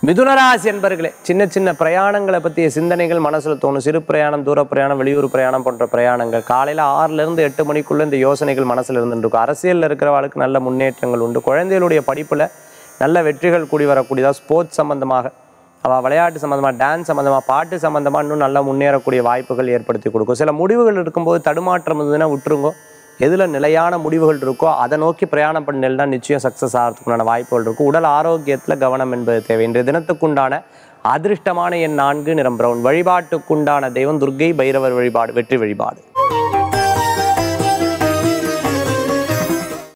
மிதுனராசி என்பர்களே சின்ன சின்ன பிரயாணங்களை பற்றிய சிந்தனைகள் மனசில் தோணும் சிறு பிரயாணம் தூர பிரயாணம் வெளியூர் பிரயாணம் போன்ற பிரயாணங்கள் காலையில் ஆறுலேருந்து எட்டு மணிக்குள்ளே இந்த யோசனைகள் மனசில் இருந்துட்டு இருக்கும் அரசியலில் இருக்கிறவளுக்கு நல்ல முன்னேற்றங்கள் உண்டு குழந்தைகளுடைய படிப்பில் நல்ல வெற்றிகள் கூடி வரக்கூடியதாக ஸ்போர்ட்ஸ் சம்பந்தமாக அவள் விளையாட்டு சம்மந்தமாக டான்ஸ் சம்மந்தமாக பாட்டு சம்மந்தமாக இன்னும் நல்லா முன்னேறக்கூடிய வாய்ப்புகள் ஏற்படுத்தி கொடுக்கும் சில முடிவுகள் இருக்கும்போது தடுமாற்றம் இருந்ததுன்னா விட்டுருங்கோ எதில் நிலையான முடிவுகள் இருக்கோ அதை நோக்கி பிரயாணம் பண்ணினா நிச்சயம் சக்ஸஸ் ஆகிறதுக்குண்டான வாய்ப்புகள் இருக்கும் உடல் ஆரோக்கியத்தில் கவனம் என்பது தேவை இன்றைய தினத்துக்குண்டான அதிர்ஷ்டமான எண் நான்கு நிறம் பிரவுன் வழிபாட்டுக்குண்டான தெய்வம் துர்க்கை பைரவர் வழிபாடு வெற்றி வழிபாடு